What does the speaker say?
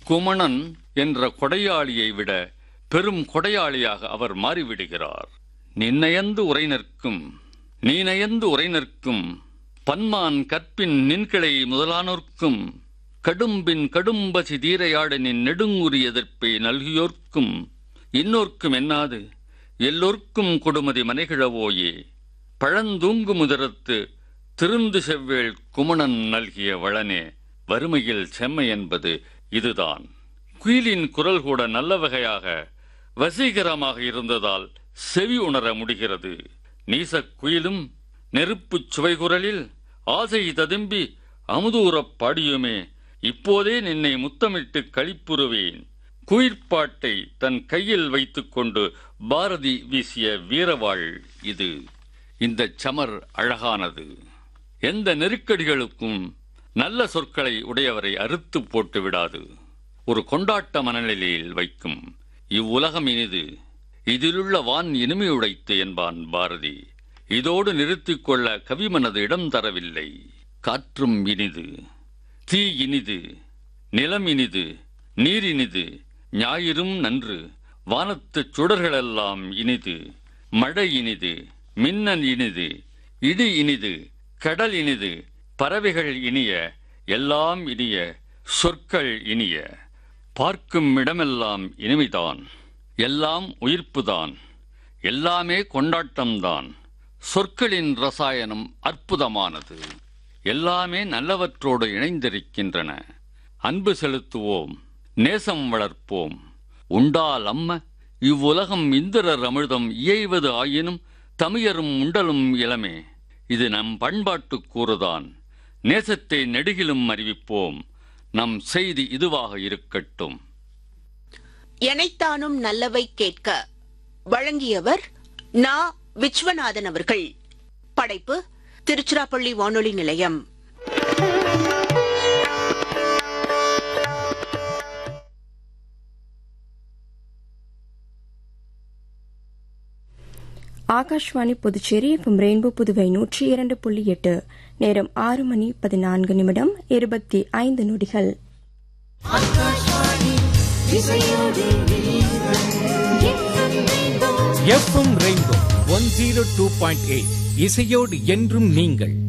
குமணன் என்ற கொடையாளியை விட பெரும் கொடையாளியாக அவர் மாறிவிடுகிறார் நின்னயந்து உரை நிற்கும் நீ நயந்து உரை நிற்கும் பன்மான் கற்பின் நின்கிளை முதலானோர்க்கும் கடும்பின் கடும்பசி தீரையாட நின் நெடுங்குறி எதிர்ப்பை நல்கியோர்க்கும் இன்னோர்க்கும் என்னாது எல்லோர்க்கும் கொடுமதி மனைகிழவோயே பழந்தூங்கு முதரத்து திருந்து செவ்வேள் குமணன் நல்கிய வளனே வறுமையில் செம்மை என்பது இதுதான் குயிலின் குரல் கூட நல்ல வகையாக வசீகரமாக இருந்ததால் செவி உணர முடிகிறது நீசக் குயிலும் நெருப்புச் சுவைகுரலில் ஆசை ததும்பி அமுதூரப் பாடியுமே இப்போதே நின்னை முத்தமிட்டு களிப்புறுவேன் குயிர்ப்பாட்டை தன் கையில் வைத்துக்கொண்டு பாரதி வீசிய வீரவாள் இது இந்த சமர் அழகானது எந்த நெருக்கடிகளுக்கும் நல்ல சொற்களை உடையவரை அறுத்து போட்டு விடாது ஒரு கொண்டாட்ட மனநிலையில் வைக்கும் இவ்வுலகம் இனிது இதிலுள்ள வான் இனிமையுடைத்து என்பான் பாரதி இதோடு நிறுத்திக் கொள்ள கவிமனது இடம் தரவில்லை காற்றும் இனிது தீ இனிது நிலம் இனிது நீர் இனிது ஞாயிறும் நன்று வானத்துச் சுடர்களெல்லாம் இனிது மழை இனிது மின்னல் இனிது இடி இனிது கடல் இனிது பறவைகள் இனிய எல்லாம் இனிய சொற்கள் இனிய பார்க்கும் இடமெல்லாம் இனிமைதான் எல்லாம் உயிர்ப்புதான் எல்லாமே கொண்டாட்டம்தான் சொற்களின் ரசாயனம் அற்புதமானது எல்லாமே நல்லவற்றோடு இணைந்திருக்கின்றன அன்பு செலுத்துவோம் நேசம் வளர்ப்போம் உண்டால் அம்ம இவ்வுலகம் இந்திரர் அமிர்தம் இயைவது ஆயினும் தமிழரும் உண்டலும் இளமே இது நம் பண்பாட்டு கூறுதான் நேசத்தை நெடுகிலும் அறிவிப்போம் நம் செய்தி இதுவாக இருக்கட்டும் எனைத்தானும் நல்லவை கேட்க வழங்கியவர் நா விஸ்வநாதன் அவர்கள் படைப்பு திருச்சிராப்பள்ளி வானொலி நிலையம் ஆகாஷ்வாணி புதுச்சேரி எஃப்எம் ரெயின்போ புதுவை நூற்றி இரண்டு புள்ளி எட்டு நேரம் ஆறு மணி பதினான்கு நிமிடம் இருபத்தி ஐந்து நொடிகள் FM Rainbow one zero two point eight இசையோடு என்றும் நீங்கள்